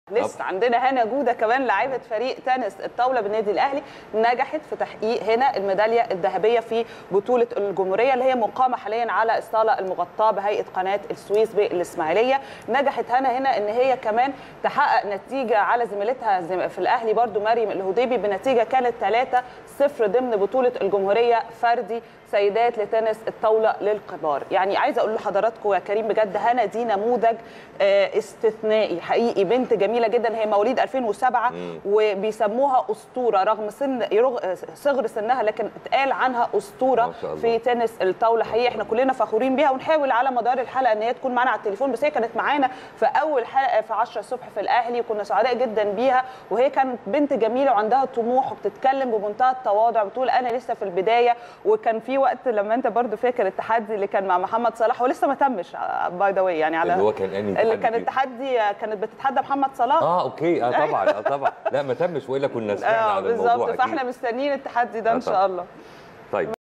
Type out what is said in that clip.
لسه عندنا هنا جوده كمان لاعيبه فريق تنس الطاوله بالنادي الاهلي نجحت في تحقيق هنا الميداليه الذهبيه في بطوله الجمهوريه اللي هي مقامه حاليا على الصاله المغطاه بهيئه قناه السويس بالاسماعيليه نجحت هنا هنا ان هي كمان تحقق نتيجه على زميلتها في الاهلي برضو مريم الهديبي بنتيجه كانت 3 0 ضمن بطوله الجمهوريه فردي سيدات لتنس الطاوله للكبار يعني عايزه اقول لحضراتكم يا كريم بجد هنا دي نموذج استثنائي حقيقي بنت جميله جدا هي مواليد 2007 مم. وبيسموها اسطوره رغم سن صغر سنها لكن اتقال عنها اسطوره في تنس الطاوله حقيقي احنا كلنا فخورين بيها ونحاول على مدار الحلقه ان هي تكون معانا على التليفون بس هي كانت معانا في اول حلقه في 10 الصبح في الاهلي وكنا سعداء جدا بيها وهي كانت بنت جميله وعندها طموح وبتتكلم بمنتهى التواضع بتقول انا لسه في البدايه وكان في وقت لما انت برضو فاكر التحدي اللي كان مع محمد صلاح ولسه ما تمش باي ذا واي يعني على اللي هو كان انهي اللي كان التحدي كانت بتتحدى محمد صلاح اه اوكي اه طبعا اه طبعا لا ما تمش والا كنا سمعنا آه عن الموضوع بالظبط فاحنا مستنيين التحدي ده ان شاء الله طيب